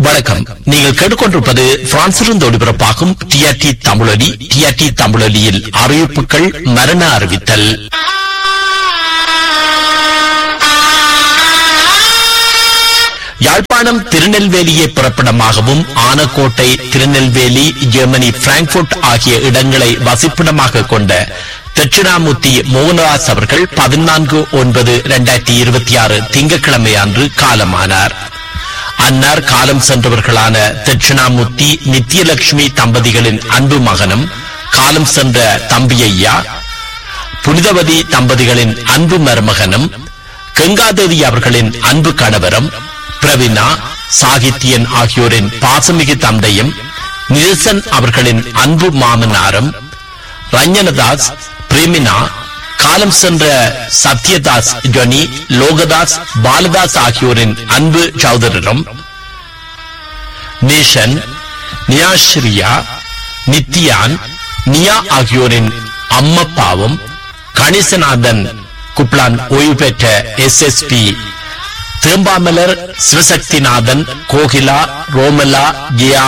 வணக்கம் நீங்கள் கேட்டுக்கொண்டிருப்பது பிரான்சிலிருந்து ஒளிபரப்பாகும் டிஆர்டி தமிழொலி டிஆர்டி தமிழொலியில் அறிவிப்புகள் மரண அறிவித்தல் யாழ்ப்பாணம் திருநெல்வேலியை பிறப்பிடமாகவும் ஆனக்கோட்டை திருநெல்வேலி ஜெர்மனி பிராங்க்புர்ட் ஆகிய இடங்களை வசிப்பிடமாக கொண்ட தட்சிணாமூர்த்தி மோகனதாஸ் அவர்கள் பதினான்கு ஒன்பது இரண்டாயிரத்தி இருபத்தி ஆறு திங்கட்கிழமை அன்று காலமானார் அன்னார் காலம் சென்றவர்களான தட்சிணாமூர்த்தி நித்யலட்சுமி தம்பதிகளின் அன்பு மகனும் காலம் சென்ற தம்பியையா புனிதவதி தம்பதிகளின் அன்பு மருமகனும் கங்காதேவி அவர்களின் அன்பு கணவரும் பிரவீனா சாகித்யன் ஆகியோரின் பாசமிகு தந்தையும் நிரசன் அவர்களின் அன்பு மாமனாரும் ரஞ்சனதாஸ் பிரேமினா காலம் சென்ற சத்யதாஸ் ஜொனி லோகதாஸ் பாலதாஸ் ஆகியோரின் அன்பு சௌதரரும் நேஷன் நியாஸ்ரியா நித்யான் நியா ஆகியோரின் அம்மப்பாவும் கணிசநாதன் குப்லான் ஓய்வு பெற்ற S S P Thembamalar Sivasakthinathan Kokila Romala Jiya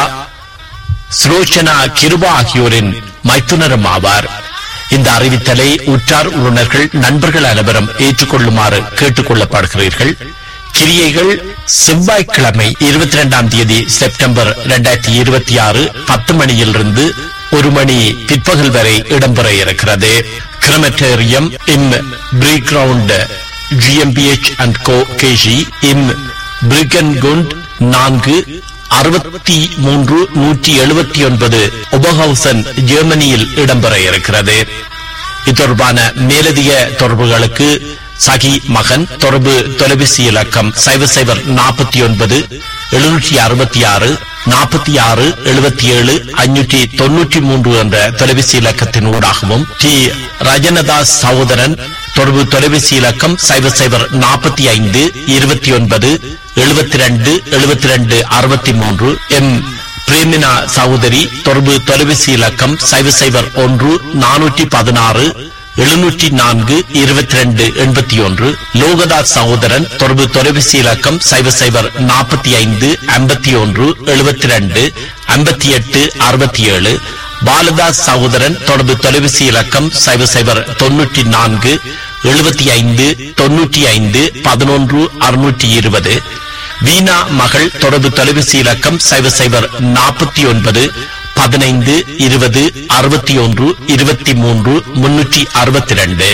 Sulochana Kiruba ஆகியோரின் மைத்துனரும் ஆவார் இந்த அறிவித்தலை உற்றார் உறவினர்கள் நண்பர்கள் அனைவரும் ஏற்றுக்கொள்ளுமாறு கேட்டுக் கொள்ளப்படுகிறீர்கள் கிரியைகள் செவ்வாய்க்கிழமை இருபத்தி இரண்டாம் தேதி செப்டம்பர் இரண்டாயிரத்தி இருபத்தி ஆறு பத்து மணியிலிருந்து ஒரு மணி பிற்பகல் வரை இடம்பெற இருக்கிறது கிரமட்டேரியம் இம் பிரீக்ரவுண்ட் ஜிஎம்பிஎச் அண்ட் கோ கேஜி இம் பிரிகன்குண்ட் நான்கு அறுபத்தி மூன்று நூற்றி எழுபத்தி ஒன்பது உபஹவுசன் ஜெர்மனியில் இடம்பெற இருக்கிறது இத்தொடர்பான மேலதிக தொடர்புகளுக்கு சகி மகன் தொடர்பு தொலைபேசி இலக்கம் சைவர் சைவர் நாற்பத்தி ஒன்பது எழுநூற்றி அறுபத்தி ஆறு நாற்பத்தி ஆறு எழுபத்தி ஏழு ஐநூற்றி தொன்னூற்றி மூன்று என்ற தொலைபேசி இலக்கத்தின் ஊடாகவும் டி ரஜனதாஸ் சகோதரன் தொடர்பு தொலைபேசி இலக்கம் சைவர் சைவர் நாற்பத்தி ஐந்து இருபத்தி ஒன்பது எழுபத்தி ரெண்டு எழுபத்தி ரெண்டு அறுபத்தி மூன்று எம் பிரேமினா சகோதரி தொடர்பு தொலைபேசி இலக்கம் சைவர் சைவர் ஒன்று நானூற்றி பதினாறு எழுநூற்றி நான்கு இருபத்தி ரெண்டு எண்பத்தி ஒன்று லோகதாஸ் சகோதரன் தொடர்பு தொலைபேசி இலக்கம் சைவர் சைவர் நாற்பத்தி ஐந்து ஐம்பத்தி ஒன்று எழுபத்தி ரெண்டு ஐம்பத்தி எட்டு அறுபத்தி ஏழு பாலதாஸ் சகோதரன் தொடர்பு தொலைபேசி இலக்கம் சைவர் சைவர் தொன்னூற்றி நான்கு எழுபத்தி ஐந்து தொன்னூற்றி ஐந்து பதினொன்று அறுநூற்றி இருபது வீணா மகள் தொடர்பு தொலைபேசி இலக்கம் சைவர் சைவர் நாற்பத்தி ஒன்பது பதினைந்து இருபது அறுபத்தி ஒன்று இருபத்தி மூன்று முன்னூற்றி அறுபத்தி ரெண்டு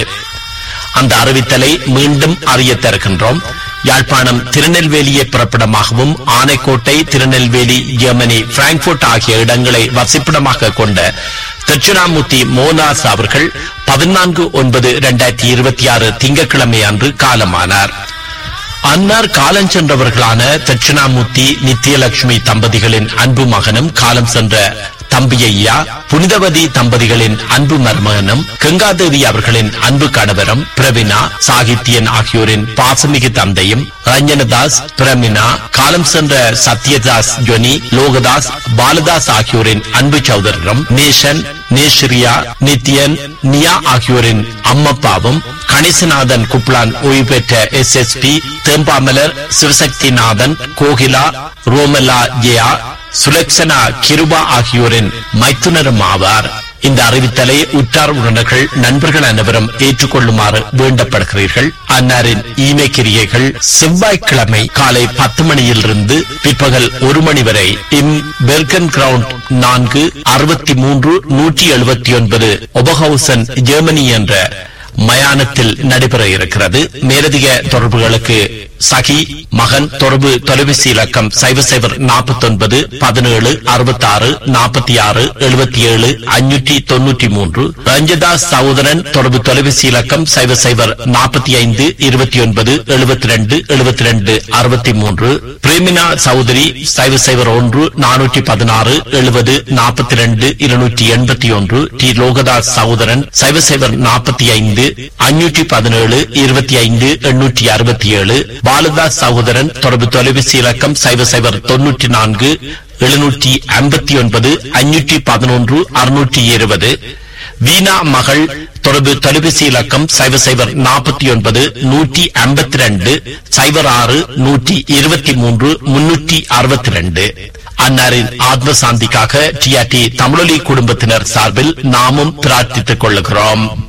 அந்த அறிவித்தலை மீண்டும் அறிய தருகின்றோம் யாழ்ப்பாணம் திருநெல்வேலியை பிறப்பிடமாகவும் ஆனைக்கோட்டை திருநெல்வேலி ஜெர்மனி பிராங்க்புர்ட் ஆகிய இடங்களை வசிப்பிடமாக கொண்ட தட்சிணாமூர்த்தி மோனாஸ் அவர்கள் பதினான்கு ஒன்பது இரண்டாயிரத்தி இருபத்தி ஆறு திங்கட்கிழமை அன்று காலமானார் அன்னார் காலம் சென்றவர்களான தட்சிணாமூர்த்தி நித்யலட்சுமி தம்பதிகளின் அன்பு மகனும் காலம் சென்ற தம்பியையா புனிதவதி தம்பதிகளின் அன்பு மருமகனும் கங்காதேவி அவர்களின் அன்பு கணவரும் பிரவினா சாகித்யன் ஆகியோரின் பாசமிகு தந்தையும் ரஞ்சனதாஸ் பிரமினா காலம் சென்ற சத்யதாஸ் ஜொனி லோகதாஸ் பாலதாஸ் ஆகியோரின் அன்பு சௌதரரும் நேஷன் நேஷ்ரியா நித்யன் நியா ஆகியோரின் அம்மப்பாவும் கணிசநாதன் குப்லான் ஓய்வு பெற்ற S S P Thembamalar Sivasakthinathan Kokila Romala Jeya Sulakshana Kiruba ஆகியோரின் மைத்துனரும் ஆவார் இந்த அறிவித்தலை உற்றார் உறவினர்கள் நண்பர்கள் அனைவரும் ஏற்றுக்கொள்ளுமாறு வேண்டப்படுகிறீர்கள் அன்னாரின் ஈமை கிரியைகள் செவ்வாய்க்கிழமை காலை பத்து மணியிலிருந்து பிற்பகல் ஒரு மணி வரை இம் பெர்கன் கிரவுண்ட் நான்கு அறுபத்தி மூன்று நூற்றி எழுபத்தி ஒன்பது ஒபஹவுசன் ஜெர்மனி என்ற மயானத்தில் நடைபெற இருக்கிறது மேலதிக தொடர்புகளுக்கு சகி மகன் தொடர்பு தொலைபேசி இலக்கம் சைவர் சைவர் நாற்பத்தி ஒன்பது பதினேழு அறுபத்தி ஆறு நாற்பத்தி ஆறு எழுபத்தி ஏழு அஞ்சூற்றி தொன்னூற்றி மூன்று ரஞ்சதாஸ் சகோதரன் தொடர்பு தொலைபேசி இலக்கம் சைவர் சைவர் நாற்பத்தி ஐந்து இருபத்தி ஒன்பது எழுபத்தி ரெண்டு எழுபத்தி ரெண்டு அறுபத்தி மூன்று பிரேமினா சௌதரி சைவர் சைவர் ஒன்று நானூற்றி பதினாறு எழுபது நாற்பத்தி ரெண்டு இருநூற்றி எண்பத்தி ஒன்று டி லோகதாஸ் சகோதரன் சைவர் சைவர் நாற்பத்தி ஐந்து அஞ்சூற்றி பதினேழு இருபத்தி ஐந்து எண்ணூற்றி அறுபத்தி ஏழு பாலதாஸ் சகோதரன் தொடர்பு தொலைபேசி இலக்கம் சைவர் சைவர் தொன்னூற்றி நான்கு எழுநூற்றி ஐம்பத்தி ஒன்பது அஞ்சூற்றி பதினொன்று அறுநூற்றி இருபது வீணா மகள் தொடர்பு தொலைபேசி இலக்கம் சைவர் சைவர் நாற்பத்தி ஒன்பது நூற்றி ஐம்பத்தி ரெண்டு சைவர் ஆறு நூற்றி இருபத்தி மூன்று முன்னூற்றி அறுபத்தி ரெண்டு அன்னாரின் ஆத்ம சாந்திக்காக டிஆர்டி தமிழொலி குடும்பத்தினர் சார்பில் நாமும் பிரார்த்தித்துக் கொள்ளுகிறோம்